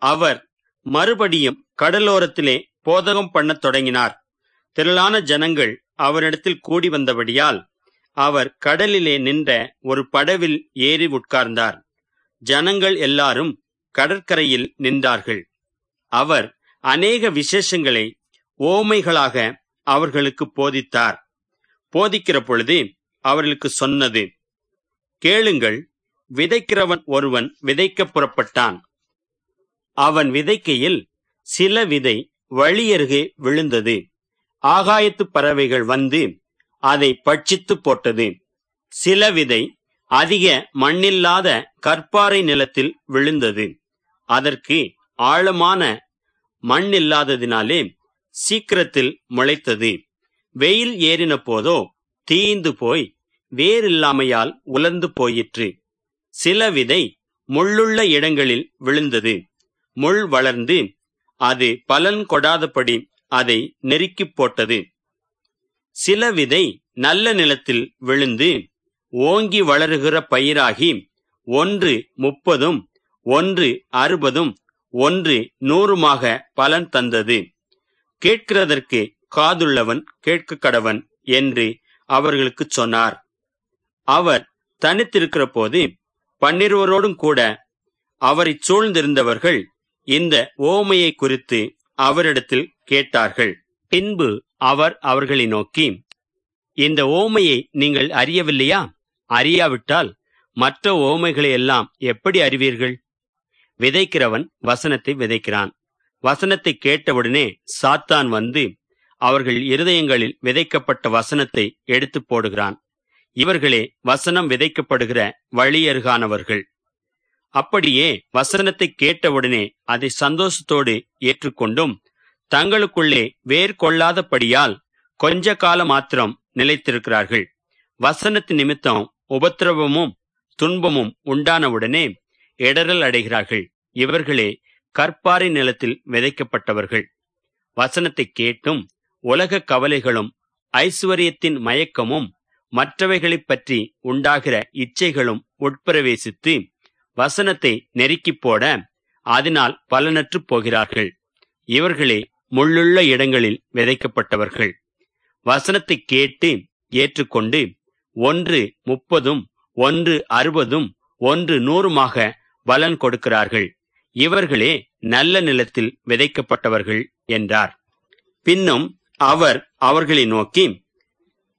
அவர் மறுபடியும் கடலோரத்திலே போதகம் பண்ணத் தொடங்கினார் திரளான ஜனங்கள் அவரிடத்தில் கூடி வந்தபடியால் அவர் கடலிலே நின்ற ஒரு படவில் ஏறி உட்கார்ந்தார் ஜனங்கள் எல்லாரும் கடற்கரையில் நின்றார்கள் அவர் அநேக விசேஷங்களை ஓமைகளாக அவர்களுக்கு போதித்தார் போதிக்கிற பொழுது அவர்களுக்கு சொன்னது கேளுங்கள் விதைக்கிறவன் ஒருவன் விதைக்க புறப்பட்டான் அவன் விதைக்கையில் சில விதை வழியருகே விழுந்தது ஆகாயத்து பறவைகள் வந்து அதை பட்சித்து போட்டது சில விதை அதிக மண்ணில்லாத கற்பாறை நிலத்தில் விழுந்தது அதற்கு ஆழமான மண் இல்லாததினாலே சீக்கிரத்தில் முளைத்தது வெயில் ஏறின போதோ தீந்து போய் வேரில்லாமையால் உலர்ந்து போயிற்று சில விதை முள்ளுள்ள இடங்களில் விழுந்தது முள் வளர்ந்து அது பலன் கொடாதபடி அதை நெருக்கிப் போட்டது சில விதை நல்ல நிலத்தில் விழுந்து ஓங்கி வளருகிற பயிராகி ஒன்று முப்பதும் ஒன்று அறுபதும் ஒன்று நூறுமாக பலன் தந்தது கேட்கிறதற்கு காதுள்ளவன் கேட்க கடவன் என்று அவர்களுக்குச் சொன்னார் அவர் தனித்திருக்கிற போது பன்னிருவரோடும் கூட அவரைச் சூழ்ந்திருந்தவர்கள் இந்த ஓமையை குறித்து அவரிடத்தில் கேட்டார்கள் பின்பு அவர் அவர்களை நோக்கி இந்த ஓமையை நீங்கள் அறியவில்லையா அறியாவிட்டால் மற்ற ஓமைகளை எல்லாம் எப்படி அறிவீர்கள் விதைக்கிறவன் வசனத்தை விதைக்கிறான் வசனத்தை கேட்டவுடனே சாத்தான் வந்து அவர்கள் இருதயங்களில் விதைக்கப்பட்ட வசனத்தை எடுத்து போடுகிறான் இவர்களே வசனம் விதைக்கப்படுகிற வழியருகானவர்கள் அப்படியே வசனத்தை கேட்டவுடனே அதை சந்தோஷத்தோடு ஏற்றுக்கொண்டும் தங்களுக்குள்ளே வேர் கொள்ளாதபடியால் கொஞ்ச காலம் மாத்திரம் நிலைத்திருக்கிறார்கள் வசனத்து நிமித்தம் உபத்திரவமும் துன்பமும் உண்டானவுடனே இடரல் அடைகிறார்கள் இவர்களே கற்பாறை நிலத்தில் விதைக்கப்பட்டவர்கள் வசனத்தை கேட்டும் உலக கவலைகளும் ஐஸ்வர்யத்தின் மயக்கமும் மற்றவைகளைப் பற்றி உண்டாகிற இச்சைகளும் உட்பிரவேசித்து வசனத்தை நெருக்கிப் போட அதனால் பலனற்று போகிறார்கள் இவர்களே முள்ளுள்ள இடங்களில் விதைக்கப்பட்டவர்கள் வசனத்தை கேட்டு ஏற்றுக்கொண்டு ஒன்று முப்பதும் ஒன்று அறுபதும் ஒன்று நூறுமாக பலன் கொடுக்கிறார்கள் இவர்களே நல்ல நிலத்தில் விதைக்கப்பட்டவர்கள் என்றார் பின்னும் அவர் அவர்களை நோக்கி